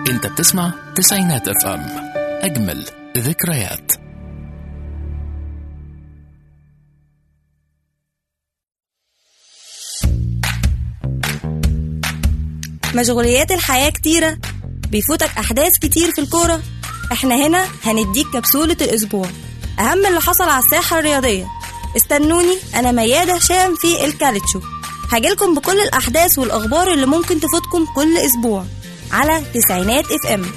انت بتسمع تسعينات اف ام اجمل ذكريات مشغوليات الحياة كتيرة بيفوتك أحداث كتير في الكورة احنا هنا هنديك كبسولة الأسبوع أهم اللي حصل على الساحة الرياضية استنوني أنا ميادة هشام في الكالتشو هجيلكم بكل الأحداث والأخبار اللي ممكن تفوتكم كل أسبوع على تسعينات اف ام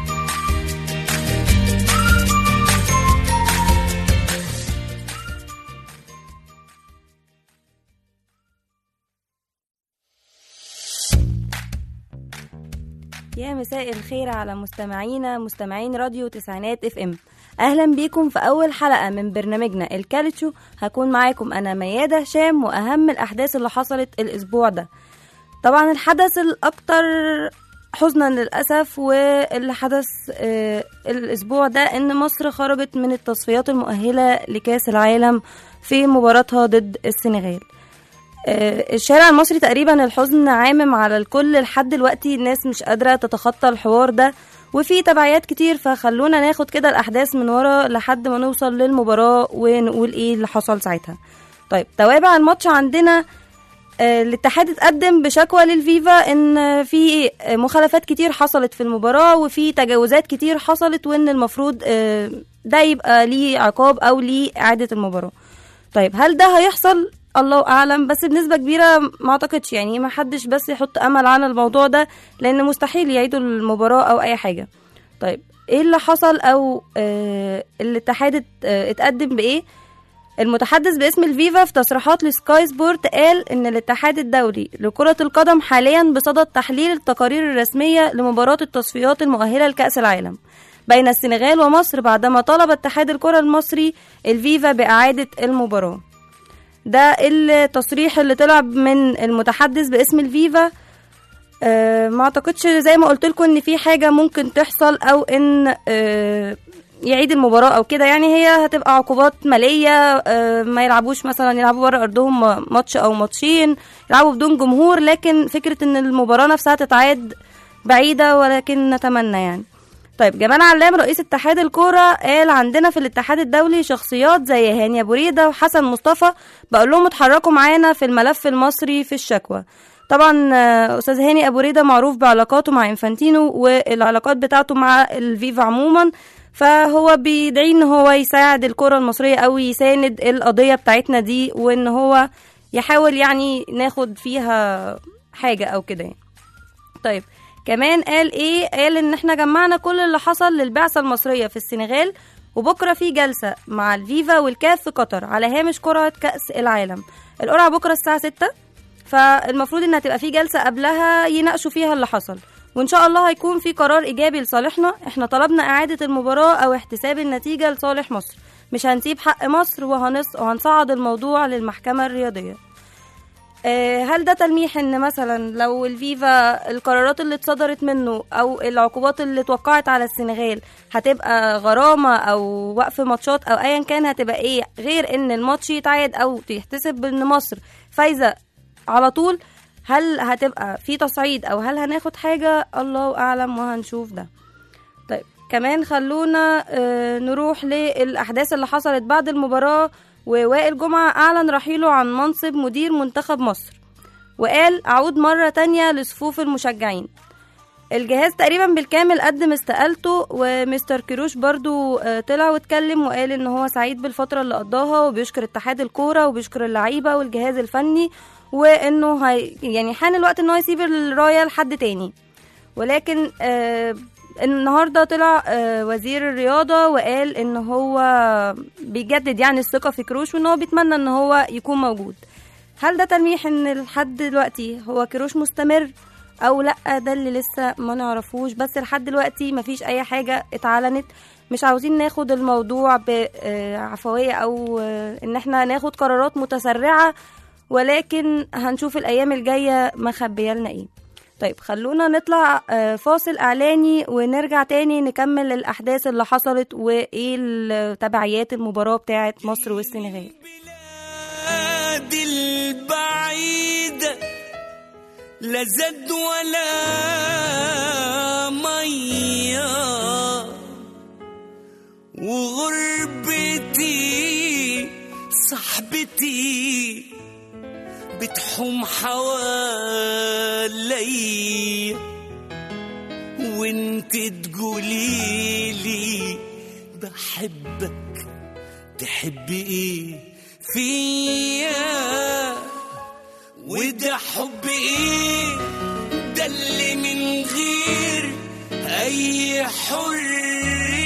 يا مساء الخير على مستمعينا مستمعين راديو تسعينات اف ام اهلا بيكم في اول حلقه من برنامجنا الكالتشو هكون معاكم انا ميادة هشام واهم الاحداث اللي حصلت الاسبوع ده طبعا الحدث الاكتر حزنا للاسف واللي حدث آه، الاسبوع ده ان مصر خرجت من التصفيات المؤهله لكاس العالم في مباراتها ضد السنغال آه، الشارع المصري تقريبا الحزن عامم على الكل لحد دلوقتي الناس مش قادرة تتخطى الحوار ده وفي تبعيات كتير فخلونا ناخد كده الأحداث من ورا لحد ما نوصل للمباراة ونقول ايه اللي حصل ساعتها طيب توابع الماتش عندنا آه، الاتحاد اتقدم بشكوى للفيفا ان في مخالفات كتير حصلت في المباراة وفي تجاوزات كتير حصلت وان المفروض آه، ده يبقى ليه عقاب او ليه اعادة المباراة طيب هل ده هيحصل الله اعلم بس بنسبه كبيره ما اعتقدش يعني ما حدش بس يحط امل على الموضوع ده لان مستحيل يعيدوا المباراه او اي حاجه طيب ايه اللي حصل او آه الاتحاد ات- آه، اتقدم بايه المتحدث باسم الفيفا في تصريحات لسكاي سبورت قال ان الاتحاد الدولي لكرة القدم حاليا بصدد تحليل التقارير الرسمية لمباراة التصفيات المؤهلة لكأس العالم بين السنغال ومصر بعدما طلب اتحاد الكرة المصري الفيفا بإعادة المباراة ده التصريح اللي طلع من المتحدث باسم الفيفا أه ما اعتقدش زي ما قلت لكم ان في حاجه ممكن تحصل او ان أه يعيد المباراه او كده يعني هي هتبقى عقوبات ماليه أه ما يلعبوش مثلا يلعبوا بره ارضهم ماتش او ماتشين يلعبوا بدون جمهور لكن فكره ان المباراه نفسها تتعاد بعيده ولكن نتمنى يعني طيب جمال علام رئيس اتحاد الكوره قال عندنا في الاتحاد الدولي شخصيات زي هاني ابو ريده وحسن مصطفى بقول لهم اتحركوا معانا في الملف المصري في الشكوى طبعا آه، استاذ هاني ابو ريده معروف بعلاقاته مع انفانتينو والعلاقات بتاعته مع الفيفا عموما فهو بيدعي ان هو يساعد الكره المصريه او يساند القضيه بتاعتنا دي وان هو يحاول يعني ناخد فيها حاجه او كده يعني. طيب كمان قال ايه قال ان احنا جمعنا كل اللي حصل للبعثه المصريه في السنغال وبكره في جلسه مع الفيفا والكاف في قطر على هامش قرعه كاس العالم القرعه بكره الساعه 6 فالمفروض ان هتبقى في جلسه قبلها يناقشوا فيها اللي حصل وان شاء الله هيكون في قرار ايجابي لصالحنا احنا طلبنا اعاده المباراه او احتساب النتيجه لصالح مصر مش هنسيب حق مصر وهنص وهنصعد الموضوع للمحكمه الرياضيه آه، هل ده تلميح ان مثلا لو الفيفا القرارات اللي اتصدرت منه او العقوبات اللي اتوقعت على السنغال هتبقى غرامه او وقف ماتشات او ايا كان هتبقى ايه غير ان الماتش يتعاد او يحتسب ان مصر فايزه على طول هل هتبقى في تصعيد او هل هناخد حاجه الله اعلم وهنشوف ده طيب كمان خلونا آه، نروح للأحداث اللي حصلت بعد المباراة ووائل جمعة أعلن رحيله عن منصب مدير منتخب مصر وقال أعود مرة تانية لصفوف المشجعين الجهاز تقريبا بالكامل قدم استقالته ومستر كيروش برضو آه، طلع واتكلم وقال ان هو سعيد بالفترة اللي قضاها وبيشكر اتحاد الكورة وبيشكر اللعيبة والجهاز الفني وانه هي يعني حان الوقت ان هو يسيب الراية لحد تاني ولكن آه النهارده طلع آه وزير الرياضه وقال ان هو بيجدد يعني الثقه في كروش وان هو بيتمنى ان هو يكون موجود هل ده تلميح ان لحد دلوقتي هو كروش مستمر او لا ده اللي لسه ما نعرفوش بس لحد دلوقتي مفيش اي حاجه اتعلنت مش عاوزين ناخد الموضوع بعفويه او آه، ان احنا ناخد قرارات متسرعه ولكن هنشوف الايام الجايه مخبيه لنا ايه طيب خلونا نطلع آه، فاصل اعلاني ونرجع تاني نكمل الاحداث اللي حصلت وايه ال- تبعيات المباراه بتاعه مصر والسنغال البلاد البعيدة لا زاد ولا مي صاحبتي بتحوم حوالي وانت تقوليلي بحبك تحبي ايه فيا وده حب ايه ده اللي من غير اي حريه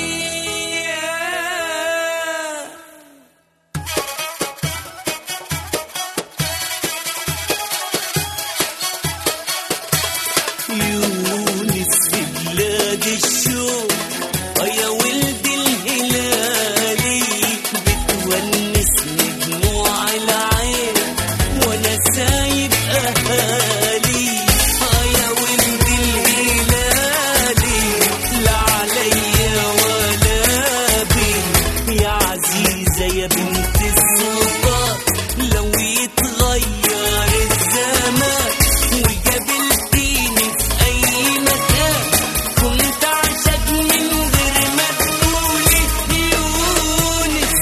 يونس في بلاد الشوق آه يا ولد الهلالي بتونسني دموع العين وانا سايب اهالي آه يا ولد الهلالي لا عليا ولا بي يا عزيزة يا بنت السلطان لو يتغير الزمان وقابلتيني في أي مكان كنت أعشق من غير ما تقولي يونس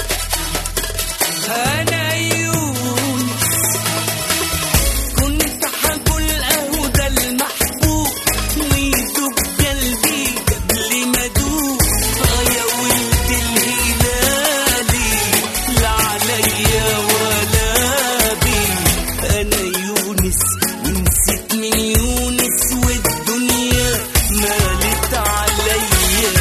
أنا يونس كنت حقول أهو ده المحبوب ويدوب قلبي قبل ما أدوب آه يا ولد الهلالي لا عليا ولا بي أنا يونس ونسيت من يونس والدنيا مالت عليا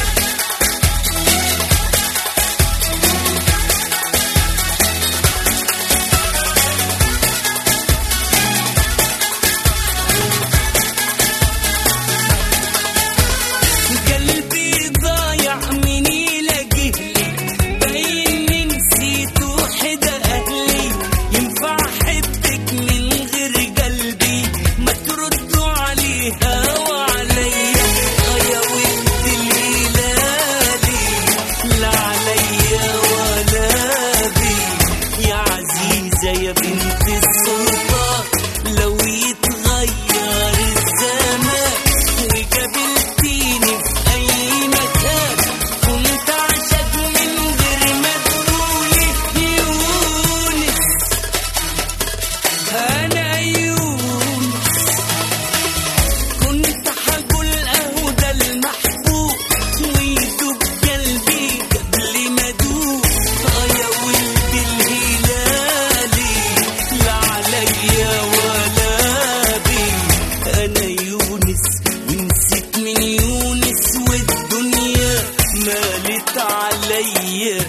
قلبي ضايع من يلاقيهلي باين إني نسيت وحدة أهلي ينفع أحبك من غير قلبي ما تردوا عليها وعليا آه يا ولد الهلالي لا عليا ولا بي يا عزيزة يا بنت السلطان لو يتغير الزمان وقابلتيني في أي مكان كنت أعشق من غير ما تقولي يونس أنا يونس كنت حقول أهو ده المحبوب ويدوب قلبي قبل ما أدوب آه يا ولد الهلالي لا عليا ولا بي أنا يونس ونسيت من يونس والدنيا مالت عليا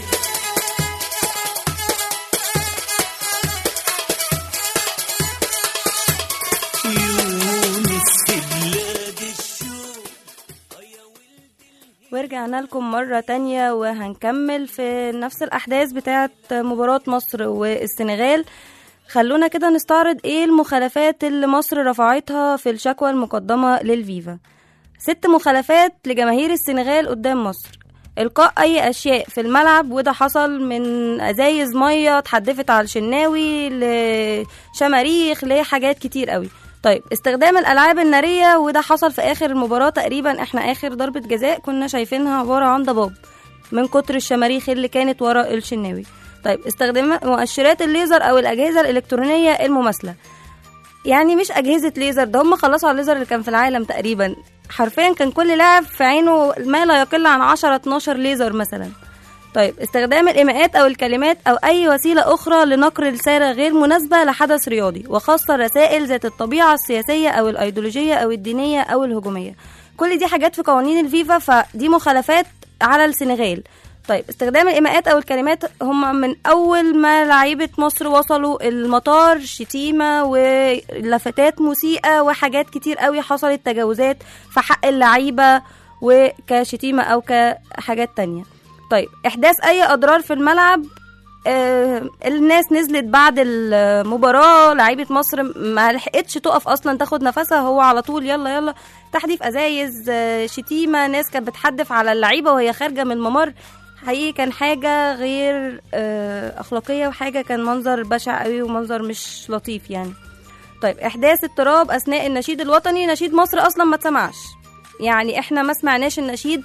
يونس في بلاد الشوق آه يا ولد ورجعنا لكم مرة تانية وهنكمل في نفس الأحداث بتاعة مباراة مصر والسنغال خلونا كده نستعرض ايه المخالفات اللي مصر رفعتها في الشكوى المقدمة للفيفا ست مخالفات لجماهير السنغال قدام مصر إلقاء أي أشياء في الملعب وده حصل من أزايز مية اتحدفت على الشناوي لشماريخ لحاجات كتير قوي طيب استخدام الألعاب النارية وده حصل في آخر المباراة تقريبا احنا آخر ضربة جزاء كنا شايفينها عبارة عن ضباب من كتر الشماريخ اللي كانت ورا الشناوي طيب استخدام مؤشرات الليزر أو الأجهزة الإلكترونية المماثلة يعني مش أجهزة ليزر ده هم خلصوا على الليزر اللي كان في العالم تقريبا حرفيا كان كل لاعب في عينه ما لا يقل عن 10 12 ليزر مثلا طيب استخدام الإيماءات أو الكلمات أو أي وسيلة أخرى لنقل رسالة غير مناسبة لحدث رياضي وخاصة الرسائل ذات الطبيعة السياسية أو الأيديولوجية أو الدينية أو الهجومية كل دي حاجات في قوانين الفيفا فدي مخالفات على السنغال طيب استخدام الإيماءات أو الكلمات هم من أول ما لعيبة مصر وصلوا المطار شتيمة ولفتات مسيئة وحاجات كتير قوي حصلت تجاوزات في حق اللعيبة وكشتيمة أو كحاجات تانية طيب إحداث أي أضرار في الملعب آه الناس نزلت بعد المباراة لعيبة مصر ما لحقتش تقف أصلا تاخد نفسها هو على طول يلا يلا تحديف أزايز آه شتيمة ناس كانت بتحدف على اللعيبة وهي خارجة من الممر حقيقي كان حاجة غير آه أخلاقية وحاجة كان منظر بشع قوي ومنظر مش لطيف يعني طيب إحداث اضطراب أثناء النشيد الوطني نشيد مصر أصلا ما اتسمعش يعني احنا ما سمعناش النشيد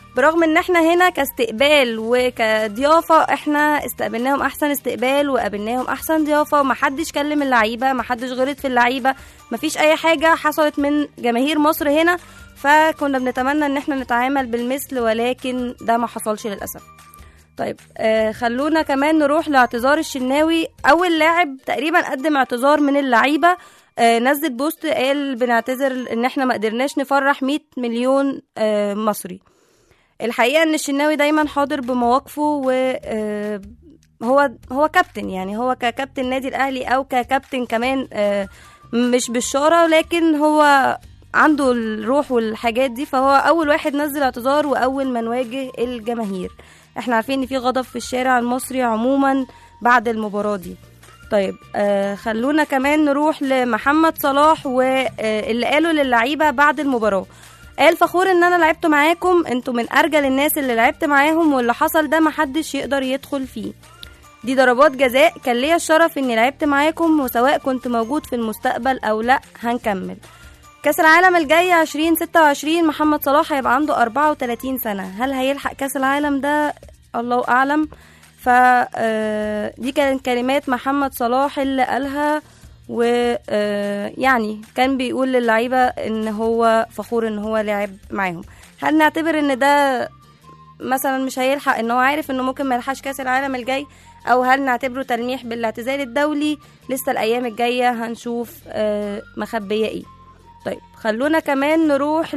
برغم ان احنا هنا كاستقبال وكضيافه احنا استقبلناهم احسن استقبال وقابلناهم احسن ضيافه ومحدش كلم اللعيبه محدش غلط في اللعيبه مفيش اي حاجه حصلت من جماهير مصر هنا فكنا بنتمنى ان احنا نتعامل بالمثل ولكن ده ما حصلش للاسف طيب آه خلونا كمان نروح لاعتذار الشناوي اول لاعب تقريبا قدم اعتذار من اللعيبه آه نزل بوست قال بنعتذر ان احنا ما قدرناش نفرح 100 مليون آه مصري الحقيقه ان الشناوي دايما حاضر بمواقفه و آه، هو هو كابتن يعني هو ككابتن نادي الاهلي او ككابتن كمان آه، مش بالشاره لكن هو عنده الروح والحاجات دي فهو اول واحد نزل اعتذار واول ما نواجه الجماهير احنا عارفين ان في غضب في الشارع المصري عموما بعد المباراه دي طيب آه خلونا كمان نروح لمحمد صلاح واللي قاله للعيبه بعد المباراه قال فخور ان انا لعبت معاكم انتوا من ارجل الناس اللي لعبت معاهم واللي حصل ده محدش يقدر يدخل فيه دي ضربات جزاء كان ليا الشرف اني لعبت معاكم وسواء كنت موجود في المستقبل او لا هنكمل كاس العالم الجاي 2026 محمد صلاح هيبقى عنده 34 سنة هل هيلحق كاس العالم ده الله اعلم ف آه، دي كانت كلمات محمد صلاح اللي قالها و آه، يعني كان بيقول للعيبة ان هو فخور ان هو لعب معاهم هل نعتبر ان ده مثلا مش هيلحق ان هو عارف انه ممكن ما يلحقش كاس العالم الجاي او هل نعتبره تلميح بالاعتزال الدولي لسه الايام الجايه هنشوف آه، مخبيه ايه طيب خلونا كمان نروح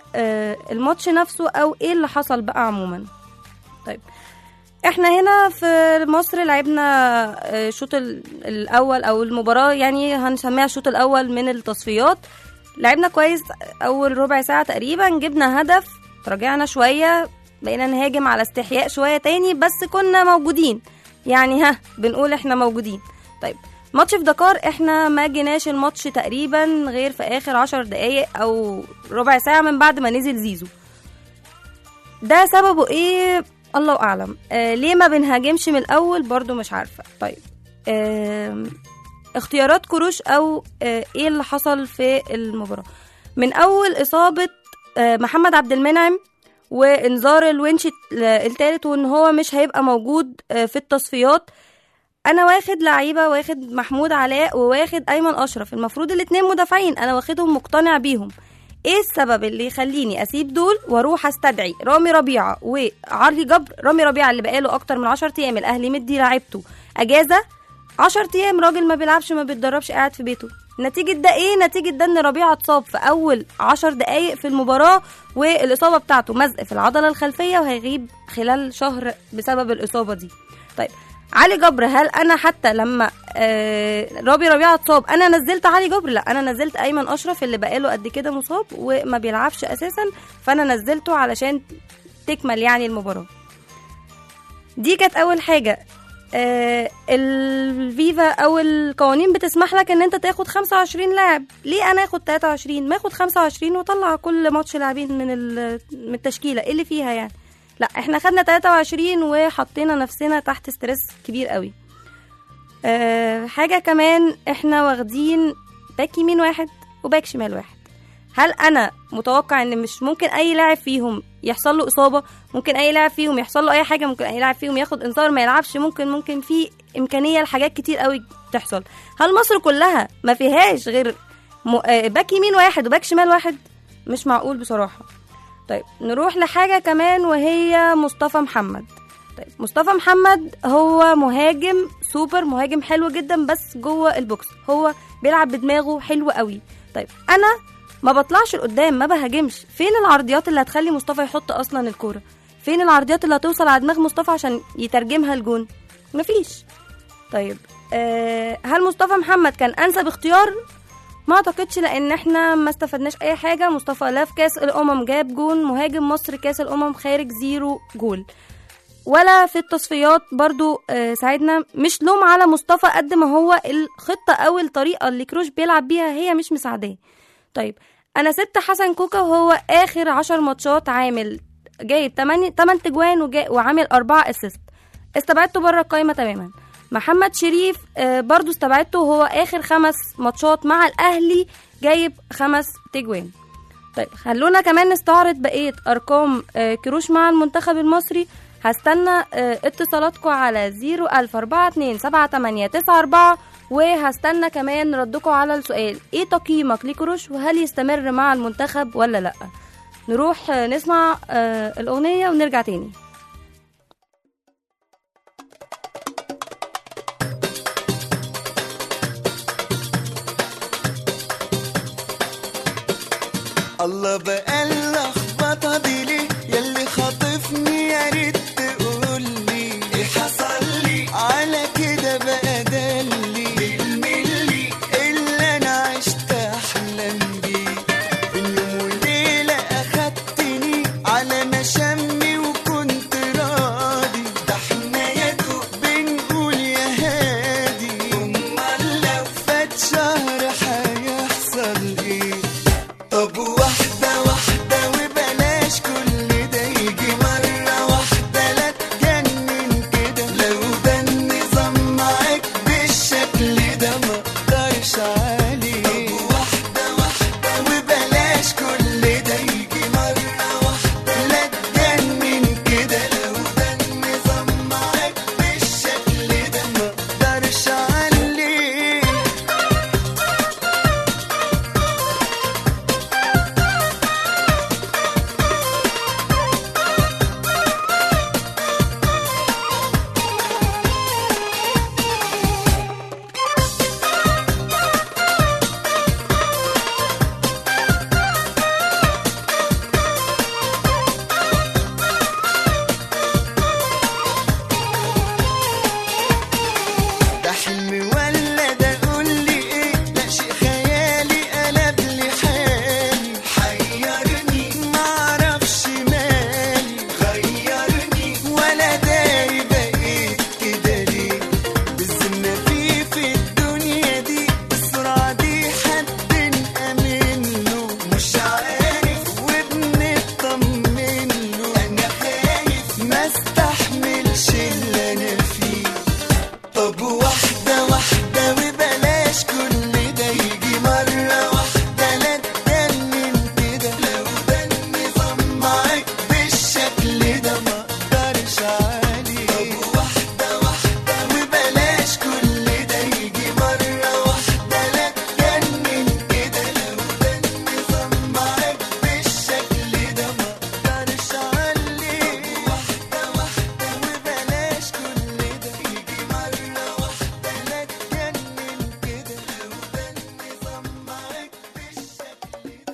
للماتش نفسه او ايه اللي حصل بقى عموما طيب احنا هنا في مصر لعبنا آه، الشوط ال- الاول او المباراه يعني هنسميها الشوط الاول من التصفيات لعبنا كويس اول ربع ساعه تقريبا جبنا هدف رجعنا شويه بقينا نهاجم على استحياء شويه تاني بس كنا موجودين يعني ها بنقول احنا موجودين طيب ماتش في دكار احنا ما جيناش الماتش تقريبا غير في اخر عشر دقايق او ربع ساعه من بعد ما نزل زيزو ده سببه ايه الله اعلم آه ليه ما بنهاجمش من الاول برضو مش عارفه طيب آه اختيارات كروش او آه ايه اللي حصل في المباراه من اول اصابه آه محمد عبد المنعم وانذار الونش الثالث وان هو مش هيبقى موجود آه في التصفيات انا واخد لعيبه واخد محمود علاء وواخد ايمن اشرف المفروض الاتنين مدافعين انا واخدهم مقتنع بيهم ايه السبب اللي يخليني اسيب دول واروح استدعي رامي ربيعه وعلي جبر رامي ربيعه اللي بقاله اكتر من 10 ايام الاهلي مدي لعيبته اجازه 10 ايام راجل ما بيلعبش ما بيتدربش قاعد في بيته نتيجة ده ايه؟ نتيجة ده ان ربيعة اتصاب في اول عشر دقايق في المباراة والاصابة بتاعته مزق في العضلة الخلفية وهيغيب خلال شهر بسبب الاصابة دي. طيب علي جبر هل انا حتى لما آه رامي ربيعه اتصاب انا نزلت علي جبر لا انا نزلت ايمن اشرف اللي بقاله قد كده مصاب وما بيلعبش اساسا فانا نزلته علشان تكمل يعني المباراه دي كانت اول حاجه آه الفيفا او القوانين بتسمح لك ان انت تاخد 25 لاعب ليه انا اخد 23 ما اخد 25 واطلع كل ماتش لاعبين من ال- من التشكيله ايه اللي فيها يعني لا احنا خدنا 23 وحطينا نفسنا تحت ستريس كبير قوي أه حاجه كمان احنا واخدين باك يمين واحد وباك شمال واحد هل انا متوقع ان مش ممكن اي لاعب فيهم يحصل له اصابه ممكن اي لاعب فيهم يحصل له اي حاجه ممكن اي لاعب فيهم ياخد انذار ما يلعبش ممكن ممكن في امكانيه لحاجات كتير قوي تحصل هل مصر كلها ما فيهاش غير م... آه، باك يمين واحد وباك شمال واحد مش معقول بصراحه طيب نروح لحاجة كمان وهي مصطفى محمد طيب مصطفى محمد هو مهاجم سوبر مهاجم حلو جدا بس جوه البوكس هو بيلعب بدماغه حلو قوي طيب انا ما بطلعش لقدام ما بهاجمش فين العرضيات اللي هتخلي مصطفى يحط اصلا الكوره فين العرضيات اللي هتوصل على دماغ مصطفى عشان يترجمها لجون مفيش طيب أه هل مصطفى محمد كان انسب اختيار ما اعتقدش لان احنا ما استفدناش اي حاجه مصطفى لا في كاس الامم جاب جون مهاجم مصر كاس الامم خارج زيرو جول ولا في التصفيات برضو آه، ساعدنا مش لوم على مصطفى قد ما هو الخطه او الطريقه اللي كروش بيلعب بيها هي مش مساعداه طيب انا سبت حسن كوكا وهو اخر عشر ماتشات عامل جايب 8 8 تجوان وجا- وعامل 4 اسيست استبعدته بره القايمه تماما محمد شريف آه، برضو استبعدته وهو اخر خمس ماتشات مع الاهلي جايب خمس تجوان طيب خلونا كمان نستعرض بقية أرقام آه، كروش مع المنتخب المصري هستنى آه، اتصالاتكم على 004278894 وهستنى كمان ردكم على السؤال ايه تقييمك لكروش وهل يستمر مع المنتخب ولا لا نروح آه، نسمع آه، الأغنية ونرجع تاني الله بقى اللخبطه دي ليه ياللي خاطفني يا ريت تقولي ايه حصل لي على كده بقى دلي بالملي اللي انا عشت احلم بيه بين يوم وليله اخدتني على مشامي وكنت راضي ده احنا يا دوب بنقول يا هادي امال لو فات شهر هيحصل ايه طب واحدة واحدة وبلاش كل ده يجي مرة واحدة لا تجنن كده لو ده النظام معاك بالشكل ده ما اقدرش عليه طب واحدة واحدة وبلاش كل ده يجي مرة واحدة لا تجنن كده لو ده النظام معاك بالشكل ده ما اقدرش عليه ده حلم ولا ده قول لي ايه لا شيء خيالي قلب لي حالي حيرني معرفش مالي غيرني ولا داري بقيت كده ليه بالذمة في في الدنيا دي السرعة دي حد نأمن له مش عارف وبنطمن له انا خايف ما استحملش اللي انا فيه طب واحدة واحدة وبلاش كل ده يجي مرة واحدة لا تجنن كده لو ده النظام معاك بالشكل ده ما اقدرش عليه طب واحدة واحدة وبلاش كل ده يجي مرة واحدة لا تجنن كده لو ده النظام معاك بالشكل ده ما اقدرش عليه واحدة واحدة وبلاش كل ده يجي مرة واحدة لا تجنن كده لو ده النظام معاك بالشكل ده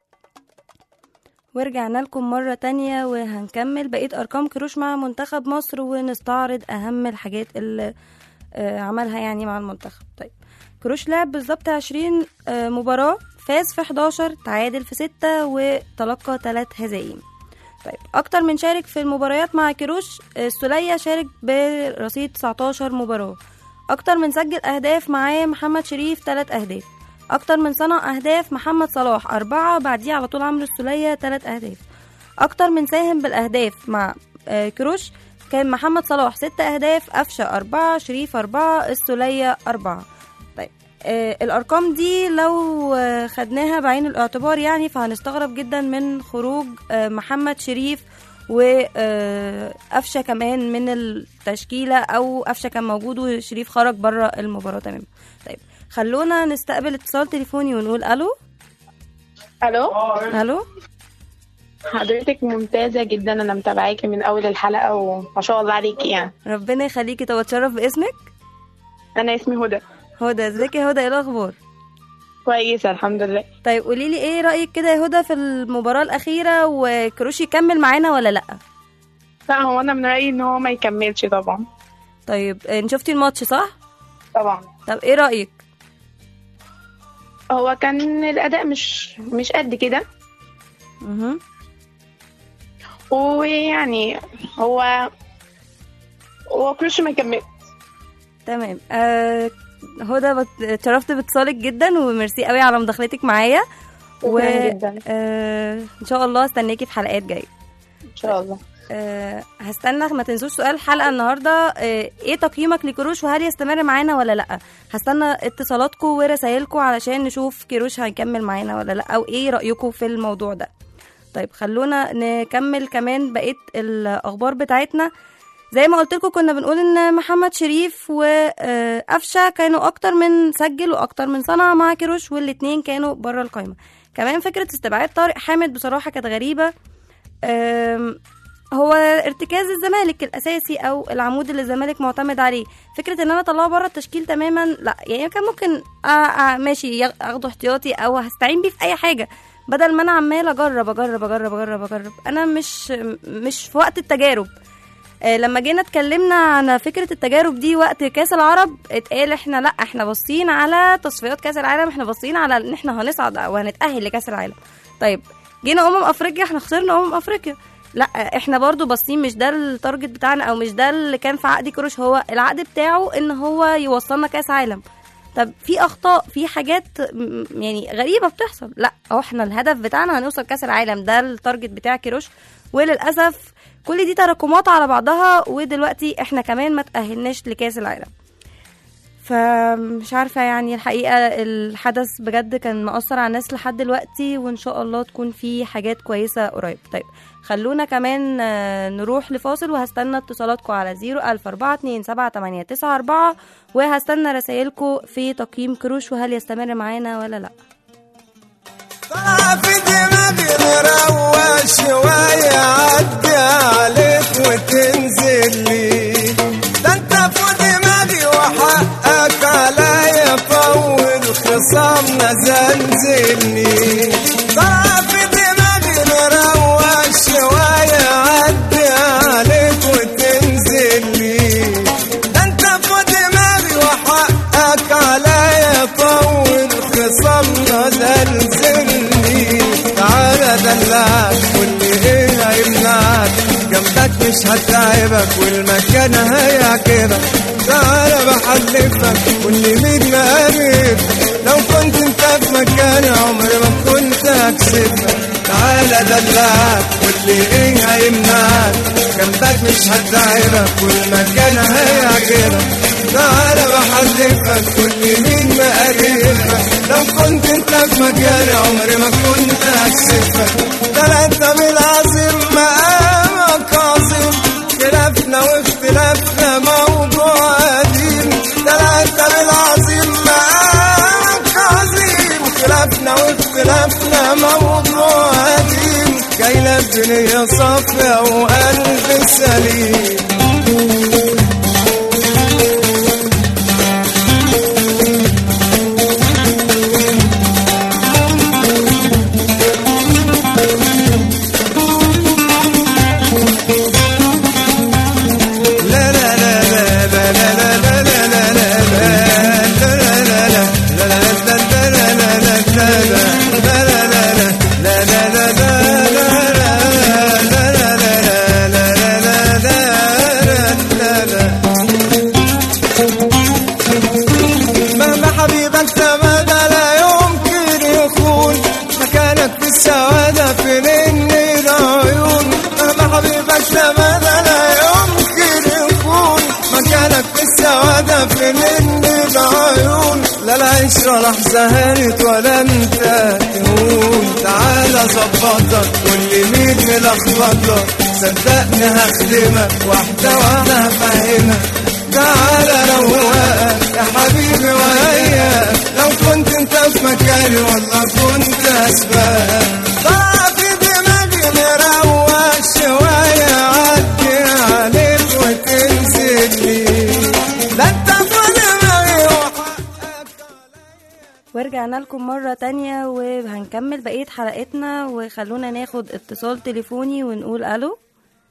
ورجعنا لكم مرة تانية وهنكمل بقية أرقام كروش مع منتخب مصر ونستعرض أهم الحاجات اللي آه، عملها يعني مع المنتخب طيب كروش لعب بالظبط 20 آه، مباراة فاز في 11 تعادل في 6 وتلقى 3 هزايم طيب أكتر من شارك في المباريات مع كروش آه، السولية شارك برصيد 19 مباراة أكتر من سجل أهداف معاه محمد شريف 3 أهداف أكتر من صنع أهداف محمد صلاح أربعة بعديه على طول عمرو السولية تلات أهداف أكتر من ساهم بالأهداف مع آه، كروش كان محمد صلاح ست أهداف قفشة أربعة شريف أربعة السولية أربعة طيب آه الأرقام دي لو آه خدناها بعين الاعتبار يعني فهنستغرب جدا من خروج آه محمد شريف وقفشة كمان من التشكيلة أو قفشة كان موجود وشريف خرج بره المباراة تماما طيب خلونا نستقبل اتصال تليفوني ونقول ألو الو ألو حضرتك ممتازة جدا أنا متابعاكي من أول الحلقة وما شاء الله عليكي يعني ربنا يخليكي طب اتشرف باسمك أنا اسمي هدى هدى ازيك يا هدى ايه الاخبار كويسة الحمد لله طيب قولي لي ايه رايك كده يا هدى في المباراه الاخيره وكروشي يكمل معانا ولا لا لا هو أنا من رأيي إن هو ما يكملش طبعا طيب انت شفتي الماتش صح طبعا طب ايه رايك هو كان الأداء مش مش قد كده مهم. ويعني هو هو كروش ما يكمل تمام آه هدى بت- اتشرفت باتصالك جدا وميرسي قوي على مداخلتك معايا شكراً جداً. آه ان شاء الله استناكي في حلقات جايه إن شاء الله آه هستنى ما تنسوش سؤال الحلقه النهارده آه ايه تقييمك لكروش وهل يستمر معانا ولا لا هستنى اتصالاتكم ورسايلكم علشان نشوف كروش هيكمل معانا ولا لا او ايه رايكم في الموضوع ده طيب خلونا نكمل كمان بقيه الاخبار بتاعتنا زي ما قلت لكم كنا بنقول ان محمد شريف وقفشه كانوا اكتر من سجل واكتر من صنع مع كيروش والاتنين كانوا بره القايمه كمان فكره استبعاد طارق حامد بصراحه كانت غريبه أم، هو ارتكاز الزمالك الاساسي او العمود اللي الزمالك معتمد عليه فكره ان انا اطلعه بره التشكيل تماما لا يعني كان ممكن آه آه ماشي ياخ- اخده احتياطي او هستعين بيه في اي حاجه بدل ما انا عمال اجرب اجرب اجرب اجرب اجرب انا مش مش في وقت التجارب آه، لما جينا اتكلمنا عن فكرة التجارب دي وقت كاس العرب اتقال احنا لا احنا باصين على تصفيات كاس العالم احنا باصين على ان احنا هنصعد وهنتأهل لكاس العالم طيب جينا امم افريقيا احنا خسرنا امم افريقيا لا احنا برضو باصين مش ده التارجت بتاعنا او مش ده اللي كان في عقد كروش هو العقد بتاعه ان هو يوصلنا كاس عالم طب في اخطاء في حاجات م- يعني غريبه بتحصل لا هو احنا الهدف بتاعنا هنوصل كاس العالم ده التارجت بتاع كيروش وللاسف كل دي تراكمات على بعضها ودلوقتي احنا كمان ما تاهلناش لكاس العالم فمش عارفة يعني الحقيقة الحدث بجد كان مأثر على الناس لحد دلوقتي وإن شاء الله تكون في حاجات كويسة قريب طيب خلونا كمان آه، نروح لفاصل وهستنى اتصالاتكم على 014278994 وهستنى رسايلكم في تقييم كروش وهل يستمر معانا ولا لأ طلع في دماغي مروق شوية عدي عليك وتنزل لي ده انت في دماغي وحقك عليا طول خصامنا زلزلني طلع في دماغي مروق شوية عدي عليك وتنزل لي ده انت في دماغي وحقك عليا طول خصامنا زلزلني تعالى دلعك واللي ايه هيمنعك جنبك مش هتعبك والمكان هيعجبك تعالى بحلفك واللي مين مقرب لو كنت انت في مكاني عمري ما كنت هكسبك تعالى دلعك واللي ايه هيمنعك جنبك مش هتعبك والمكان هيعجبك تعالى بحلفك كل مين مقربك لو كنت انت في مكاني عمري ما كنت هكسفك ده انت بالعظيم مقامك عظيم خلافنا واختلافنا موضوع قديم ده انت بالعظيم مقامك عظيم خلافنا واختلافنا موضوع قديم جاي لك بنية صافية وقلب سليم لا لا لا لا لا لا لا لا لا لا مهما حبيبك تمادى لا يمكن يكون مكانك في السعادة في نين العيون مهما حبيبك تمادى لا يمكن يكون مكانك في السعادة في نين العيون لا العشرة لحظة هانت ولا انت تهون تعالى ظبطك واللي مين ملخبطك صدقني هخدمك واحدة واحدة هفهمك تعالى روقك يا حبيبي وياك لو كنت انت في مكاني والله كنت اسبقك طلع في دماغي مروق شوية عدي عليك وتنزل لي ده انت في دماغي وحقك ورجعنا لكم مرة تانية وهنكمل بقية حلقتنا وخلونا ناخد اتصال تليفوني ونقول ألو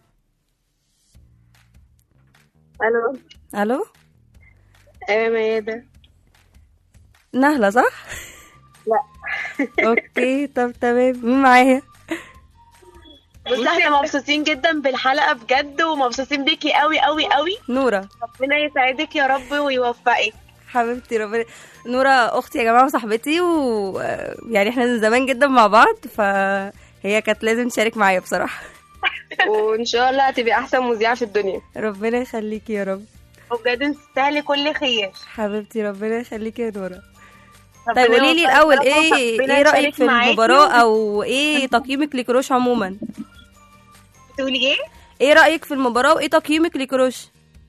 الو ألو ايه ميادة نهلة صح؟ لا اوكي طب تمام مين معايا؟ بص احنا مبسوطين جدا بالحلقة بجد ومبسوطين بيكي قوي قوي قوي نورة ربنا يسعدك يا رب ويوفقك حبيبتي ربنا نورة اختي يا جماعة وصاحبتي و يعني احنا من زمان جدا مع بعض فهي كانت لازم تشارك معايا بصراحة وان شاء الله هتبقي احسن مذيعه في الدنيا ربنا يخليكي يا رب وبجد تستاهلي كل خير حبيبتي ربنا يخليكي يا نورة ربنا طيب قولي لي يوفقك الاول يا رب ايه وربنا ايه رايك يشارك في معاكي المباراه او ايه تقييمك لكروش عموما تقولي ايه ايه رايك في المباراه وايه تقييمك لكروش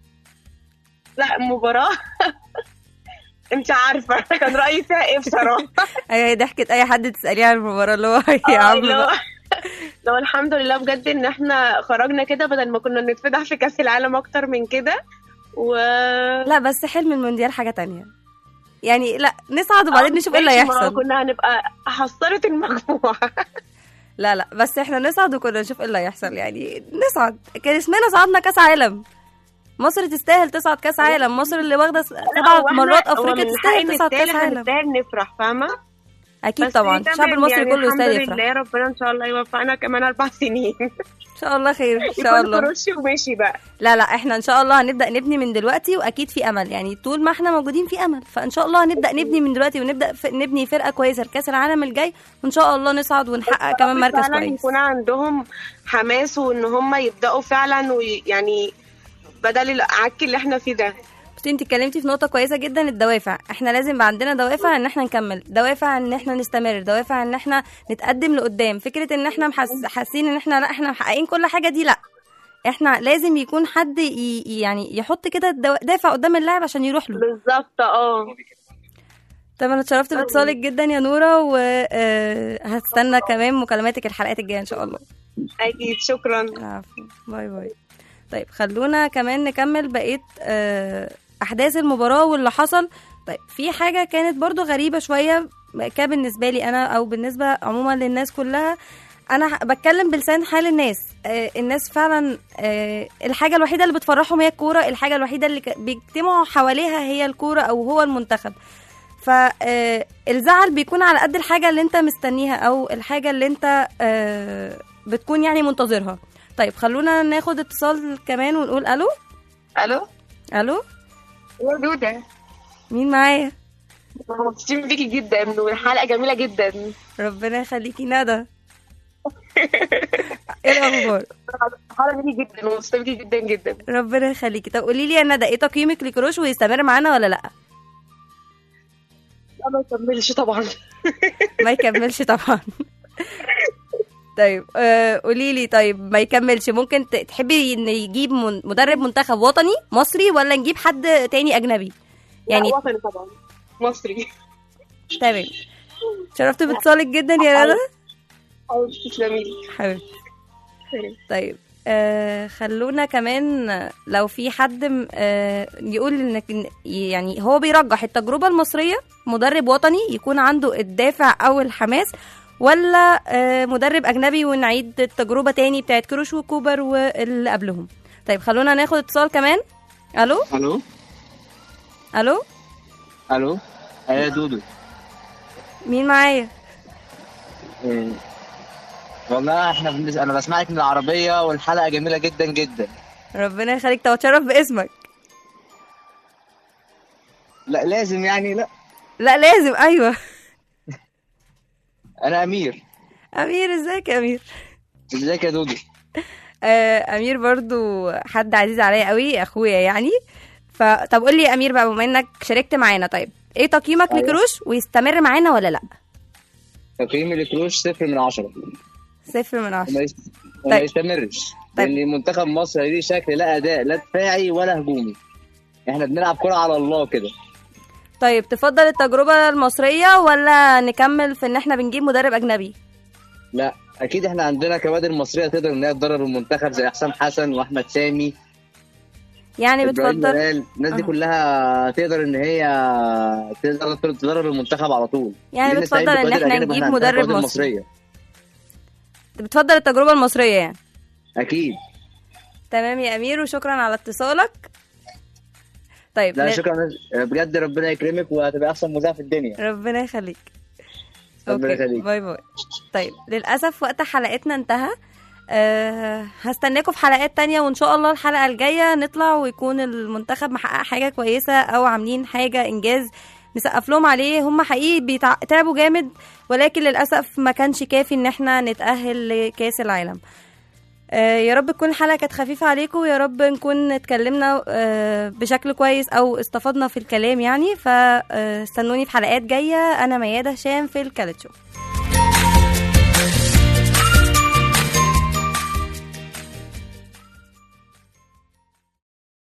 لا مباراه انت عارفه كان رايي فيها ايه بصراحه اي ضحكت اي حد تساليه عن المباراه اللي هو يا آه، عم اللي هو- بقى. لو الحمد لله بجد ان احنا خرجنا كده بدل ما كنا نتفضح في كاس العالم اكتر من كده و لا بس حلم المونديال حاجه تانية يعني لا نصعد وبعدين نشوف ايه اللي ماشي، ما هيحصل كنا هنبقى حصلت المجموعه لا لا بس احنا نصعد وكنا نشوف ايه اللي هيحصل يعني نصعد كان اسمنا صعدنا كاس عالم مصر تستاهل تصعد كاس عالم مصر اللي واخده س- هو سبع إحنا- مرات هو افريقيا من تستاهل حقنا تصعد كاس نستاهل، إحنا عالم نستاهل نفرح فاهمه اكيد بس طبعا تمام، الشعب المصري يعني كله يستاهل الحمد يفرح لله ربنا ان شاء الله يوفقنا كمان اربع سنين ان شاء الله خير ان شاء يكون الله كروشي وماشي بقى لا لا احنا ان شاء الله هنبدا نبني من دلوقتي واكيد في امل يعني طول ما احنا موجودين في امل فان شاء الله هنبدا نبني من دلوقتي ونبدا ف... نبني فرقه كويسه لكاس العالم الجاي وان شاء الله نصعد ونحقق كمان مركز فعلا كويس يكون عندهم حماس وان هم يبداوا فعلا ويعني بدل العك اللي احنا فيه ده بس انت اتكلمتي في نقطه كويسه جدا الدوافع احنا لازم يبقى عندنا دوافع ان احنا نكمل دوافع ان احنا نستمر دوافع ان احنا نتقدم لقدام فكره ان احنا محس... حاسين ان احنا لا احنا محققين كل حاجه دي لا احنا لازم يكون حد ي... يعني يحط كده الدو... دافع قدام اللاعب عشان يروح له بالظبط اه طب انا اتشرفت باتصالك جدا يا نوره وهستنى كمان مكالماتك الحلقات الجايه ان شاء الله اكيد شكرا العفو باي باي طيب خلونا كمان نكمل بقيه آه، احداث المباراه واللي حصل طيب في حاجه كانت برضو غريبه شويه كان بالنسبه لي انا او بالنسبه عموما للناس كلها انا ح- بتكلم بلسان حال الناس آه الناس فعلا آه الحاجه الوحيده اللي بتفرحهم هي الكوره الحاجه الوحيده اللي ك- بيجتمعوا حواليها هي الكوره او هو المنتخب فالزعل بيكون على قد الحاجه اللي انت مستنيها او الحاجه اللي انت آه بتكون يعني منتظرها طيب خلونا ناخد اتصال كمان ونقول الو الو الو يا دودة مين معايا مبسوطين بيكي جدا والحلقه جميله جدا ربنا يخليكي ندى ايه الاخبار الحلقه جميله جدا ومبسوطه بيكي جدا جدا ربنا يخليكي طب قولي لي يا ندى ايه تقييمك لكروش ويستمر معانا ولا لا لا ما يكملش طبعا ما يكملش طبعا طيب آه قولي لي طيب ما يكملش ممكن ت- تحبي ان يجيب من- مدرب منتخب وطني مصري ولا نجيب حد تاني اجنبي يعني لا، وطني طبعا مصري تمام شرفت باتصالك جدا يا ندى حبيبتي تسلمي لي حبيبتي طيب آه خلونا كمان آه، لو في حد م- آه يقول انك إن- يعني هو بيرجح التجربة المصرية مدرب وطني يكون عنده الدافع او الحماس ولا آه مدرب اجنبي ونعيد التجربة تاني بتاعت كروش وكوبر واللي قبلهم طيب خلونا ناخد اتصال كمان الو الو الو الو ايه دودو مين معايا إيه. والله احنا بنس... انا بسمعك من العربيه والحلقه جميله جدا جدا ربنا يخليك طب اتشرف باسمك لا لازم يعني لا لا لازم ايوه انا امير امير ازيك يا امير ازيك يا دودو آه، امير برضو حد عزيز عليا قوي اخويا يعني فطب قول لي يا امير بقى بما انك شاركت معانا طيب ايه تقييمك أيوة. لكروش ويستمر معانا ولا لا تقييم الكروش صفر من عشرة صفر من وما, عشرة يست... وما طيب. يستمرش طيب. لان منتخب مصر ليه شكل لا اداء لا دفاعي ولا هجومي احنا بنلعب كرة على الله كده طيب تفضل التجربة المصرية ولا نكمل في ان احنا بنجيب مدرب اجنبي لا اكيد احنا عندنا كوادر مصريه تقدر ان هي تدرب المنتخب زي حسام حسن واحمد سامي يعني إبراهيم بتفضل جلال الناس دي آه. كلها تقدر ان هي تقدر تدرب المنتخب على طول يعني ليه نستعين بتفضل ان بكوادر احنا أجانب نجيب وإحنا عندنا مدرب كوادر مصري مصريه بتفضل التجربة المصرية يعني اكيد تمام يا امير وشكرا على اتصالك طيب لا ل- شكرا بجد ربنا يكرمك وهتبقى احسن مذيع في الدنيا ربنا يخليك ربنا اوكي يخليك. باي باي طيب للاسف وقت حلقتنا انتهى أه هستناكم في حلقات تانية وان شاء الله الحلقة الجاية نطلع ويكون المنتخب محقق حاجة كويسة او عاملين حاجة انجاز نسقف لهم عليه هم حقيقي بيتع- تعبوا جامد ولكن للاسف ما كانش كافي ان احنا نتأهل لكاس العالم آه، يا رب تكون الحلقه كانت خفيفه عليكم ويا رب نكون اتكلمنا آه، بشكل كويس او استفدنا في الكلام يعني فاستنوني في حلقات جايه انا مياده هشام في الكالتشو